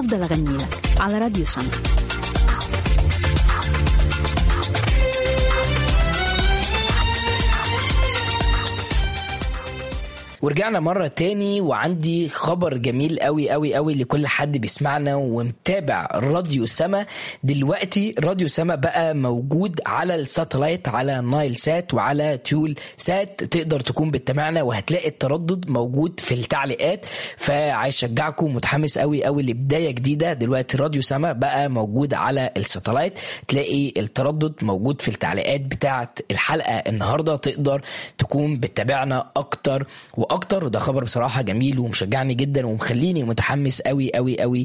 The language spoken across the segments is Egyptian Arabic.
هفضل أغني لك على راديو سما ورجعنا مرة تاني وعندي خبر جميل قوي قوي قوي لكل حد بيسمعنا ومتابع راديو سما دلوقتي راديو سما بقى موجود على الساتلايت على نايل سات وعلى تيول سات تقدر تكون بتتابعنا وهتلاقي التردد موجود في التعليقات فعايز اشجعكم متحمس قوي قوي لبداية جديدة دلوقتي راديو سما بقى موجود على الساتلايت تلاقي التردد موجود في التعليقات بتاعت الحلقة النهاردة تقدر تكون بتتابعنا اكتر واكتر وده خبر بصراحه جميل ومشجعني جدا ومخليني متحمس قوي قوي قوي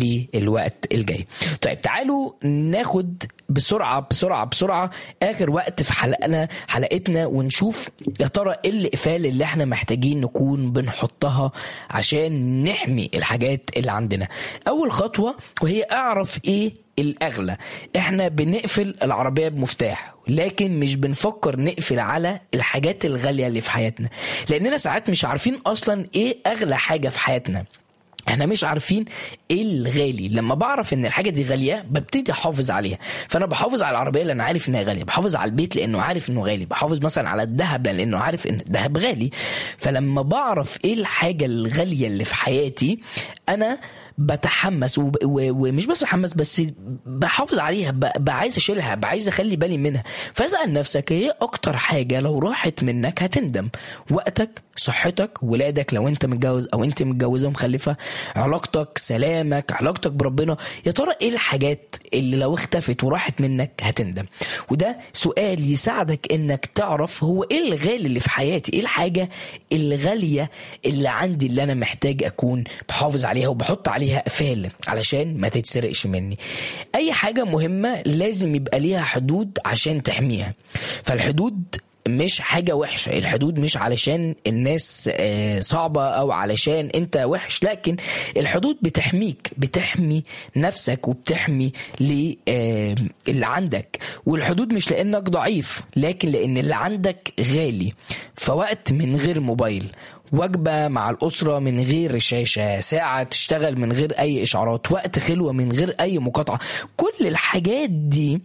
للوقت الجاي طيب تعالوا ناخد بسرعه بسرعه بسرعه اخر وقت في حلقنا حلقتنا ونشوف يا ترى ايه الاقفال اللي احنا محتاجين نكون بنحطها عشان نحمي الحاجات اللي عندنا اول خطوه وهي اعرف ايه الاغلى احنا بنقفل العربيه بمفتاح لكن مش بنفكر نقفل على الحاجات الغاليه اللي في حياتنا لاننا ساعات مش عارفين اصلا ايه اغلى حاجه في حياتنا احنا مش عارفين ايه الغالي لما بعرف ان الحاجه دي غاليه ببتدي احافظ عليها فانا بحافظ على العربيه لان عارف انها غاليه بحافظ على البيت لانه عارف انه غالي بحافظ مثلا على الذهب لانه عارف ان الذهب غالي فلما بعرف ايه الحاجه الغاليه اللي في حياتي انا بتحمس وب... و... ومش بس بتحمس بس بحافظ عليها ب... عايز اشيلها عايز اخلي بالي منها فاسال نفسك ايه اكتر حاجه لو راحت منك هتندم وقتك صحتك ولادك لو انت متجوز او انت متجوزه ومخلفه علاقتك سلامك علاقتك بربنا يا ترى ايه الحاجات اللي لو اختفت وراحت منك هتندم وده سؤال يساعدك انك تعرف هو ايه الغالي اللي في حياتي ايه الحاجه الغاليه اللي عندي اللي انا محتاج اكون بحافظ عليها وبحط عليها قفال علشان ما تتسرقش مني اي حاجه مهمه لازم يبقى ليها حدود عشان تحميها فالحدود مش حاجة وحشة الحدود مش علشان الناس صعبة أو علشان أنت وحش لكن الحدود بتحميك بتحمي نفسك وبتحمي اللي عندك والحدود مش لأنك ضعيف لكن لأن اللي عندك غالي فوقت من غير موبايل وجبة مع الأسرة من غير شاشة ساعة تشتغل من غير أي إشعارات وقت خلوة من غير أي مقاطعة كل الحاجات دي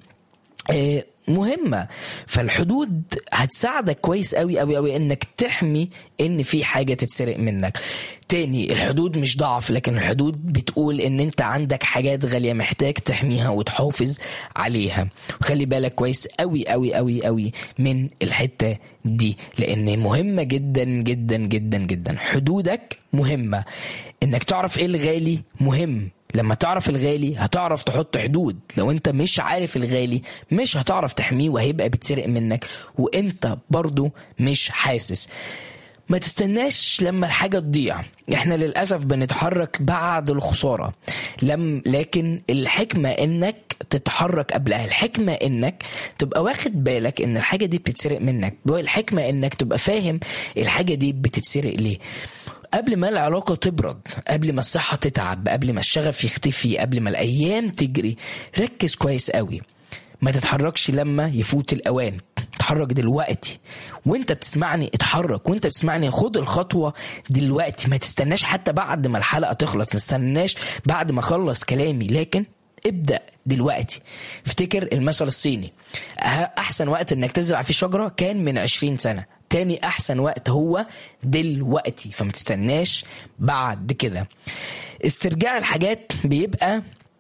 مهمة فالحدود هتساعدك كويس قوي قوي قوي انك تحمي ان في حاجة تتسرق منك تاني الحدود مش ضعف لكن الحدود بتقول ان انت عندك حاجات غالية محتاج تحميها وتحافظ عليها وخلي بالك كويس قوي قوي قوي قوي من الحتة دي لان مهمة جدا جدا جدا جدا حدودك مهمة انك تعرف ايه الغالي مهم لما تعرف الغالي هتعرف تحط حدود لو انت مش عارف الغالي مش هتعرف تحميه وهيبقى بيتسرق منك وانت برضو مش حاسس ما تستناش لما الحاجة تضيع احنا للأسف بنتحرك بعد الخسارة لم لكن الحكمة انك تتحرك قبلها الحكمة انك تبقى واخد بالك ان الحاجة دي بتتسرق منك الحكمة انك تبقى فاهم الحاجة دي بتتسرق ليه قبل ما العلاقة تبرد قبل ما الصحة تتعب قبل ما الشغف يختفي قبل ما الأيام تجري ركز كويس قوي ما تتحركش لما يفوت الأوان اتحرك دلوقتي وانت بتسمعني اتحرك وانت بتسمعني خد الخطوة دلوقتي ما تستناش حتى بعد ما الحلقة تخلص ما تستناش بعد ما اخلص كلامي لكن ابدأ دلوقتي افتكر المثل الصيني احسن وقت انك تزرع فيه شجرة كان من عشرين سنة تاني احسن وقت هو دلوقتي فما تستناش بعد كده استرجاع الحاجات بيبقى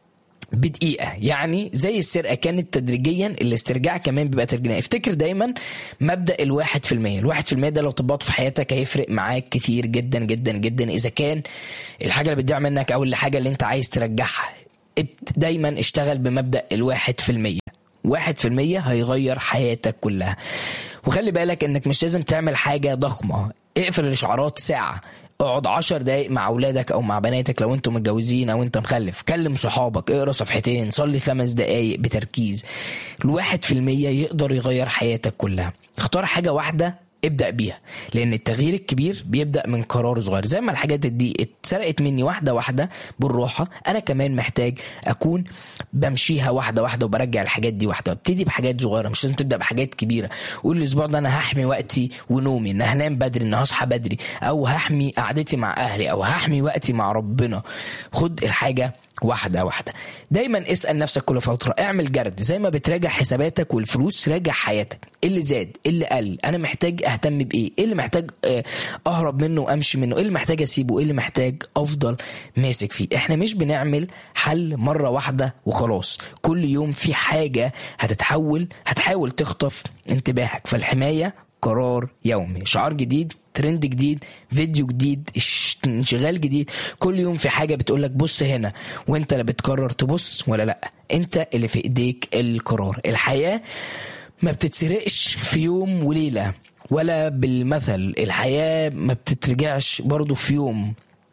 بدقيقة يعني زي السرقة كانت تدريجيا الاسترجاع كمان بيبقى تدريجيا افتكر دايما مبدأ الواحد في المية الواحد في المية ده لو طبقته في حياتك هيفرق معاك كتير جدا جدا جدا إذا كان الحاجة اللي بتضيع منك أو الحاجة اللي أنت عايز ترجعها دايما اشتغل بمبدأ الواحد في المية واحد في المية هيغير حياتك كلها وخلي بالك انك مش لازم تعمل حاجة ضخمة اقفل الاشعارات ساعة اقعد عشر دقايق مع اولادك او مع بناتك لو انتم متجوزين او انت مخلف كلم صحابك اقرا صفحتين صلي خمس دقايق بتركيز الواحد في المية يقدر يغير حياتك كلها اختار حاجة واحدة ابدا بيها لان التغيير الكبير بيبدا من قرار صغير زي ما الحاجات دي اتسرقت مني واحده واحده بالراحه انا كمان محتاج اكون بمشيها واحده واحده وبرجع الحاجات دي واحده ابتدي بحاجات صغيره مش لازم تبدا بحاجات كبيره قول الاسبوع ده انا هحمي وقتي ونومي ان هنام بدري ان هصحى بدري او هحمي قعدتي مع اهلي او هحمي وقتي مع ربنا خد الحاجه واحدة واحدة دايما اسأل نفسك كل فترة اعمل جرد زي ما بتراجع حساباتك والفلوس راجع حياتك ايه اللي زاد ايه اللي قل انا محتاج اهتم بايه ايه اللي محتاج آه، اهرب منه وامشي منه ايه اللي محتاج اسيبه ايه اللي محتاج افضل ماسك فيه احنا مش بنعمل حل مرة واحدة وخلاص كل يوم في حاجة هتتحول هتحاول تخطف انتباهك فالحماية قرار يومي شعار جديد ترند جديد فيديو جديد اش- انشغال جديد كل يوم في حاجه بتقولك بص هنا وانت اللي بتقرر تبص ولا لا انت اللي في ايديك القرار الحياه ما بتتسرقش في يوم وليله ولا بالمثل الحياه ما بتترجعش برضو في يوم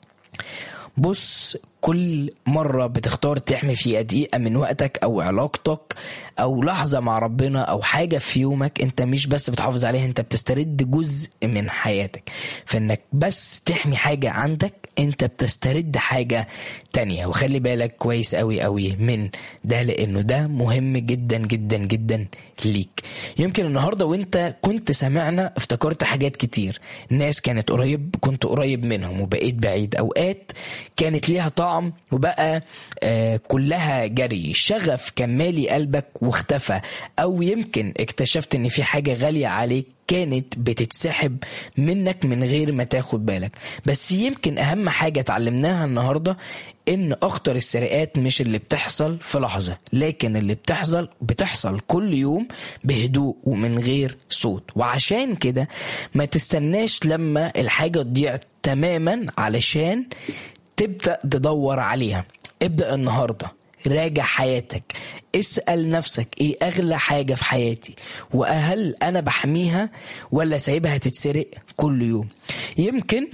بص كل مرة بتختار تحمي فيها دقيقة من وقتك أو علاقتك أو لحظة مع ربنا أو حاجة في يومك أنت مش بس بتحافظ عليها أنت بتسترد جزء من حياتك فإنك بس تحمي حاجة عندك أنت بتسترد حاجة تانية وخلي بالك كويس أوي أوي من ده لأنه ده مهم جدا جدا جدا ليك يمكن النهاردة وأنت كنت سامعنا افتكرت حاجات كتير ناس كانت قريب كنت قريب منهم وبقيت بعيد أوقات كانت ليها طعم وبقى آه كلها جري شغف كان مالي قلبك واختفى او يمكن اكتشفت ان في حاجة غالية عليك كانت بتتسحب منك من غير ما تاخد بالك بس يمكن اهم حاجة اتعلمناها النهاردة ان اخطر السرقات مش اللي بتحصل في لحظة لكن اللي بتحصل بتحصل كل يوم بهدوء ومن غير صوت وعشان كده ما تستناش لما الحاجة تضيع تماما علشان تبدأ تدور عليها ابدأ النهاردة راجع حياتك اسأل نفسك ايه اغلى حاجة في حياتي وهل انا بحميها ولا سايبها تتسرق كل يوم يمكن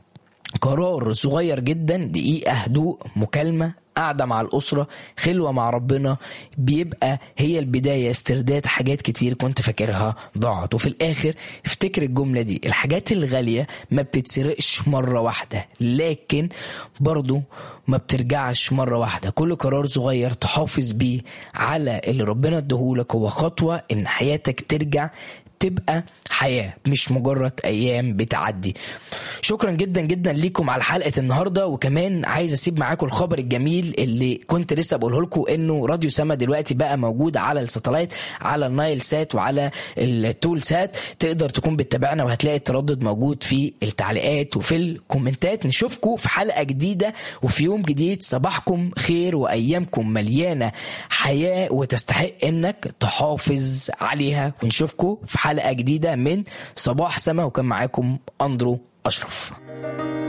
قرار صغير جدا دقيقة هدوء مكالمة قاعدة مع الأسرة خلوة مع ربنا بيبقى هي البداية استرداد حاجات كتير كنت فاكرها ضاعت وفي الآخر افتكر الجملة دي الحاجات الغالية ما بتتسرقش مرة واحدة لكن برضو ما بترجعش مرة واحدة كل قرار صغير تحافظ بيه على اللي ربنا ادهولك هو خطوة ان حياتك ترجع تبقى حياة مش مجرد أيام بتعدي شكرا جدا جدا ليكم على حلقة النهاردة وكمان عايز أسيب معاكم الخبر الجميل اللي كنت لسه بقوله لكم إنه راديو سما دلوقتي بقى موجود على الساتلايت على النايل سات وعلى التول سات تقدر تكون بتتابعنا وهتلاقي التردد موجود في التعليقات وفي الكومنتات نشوفكم في حلقة جديدة وفي يوم جديد صباحكم خير وأيامكم مليانة حياة وتستحق إنك تحافظ عليها ونشوفكم في حلقة جديدة من صباح سما وكان معاكم أندرو أشرف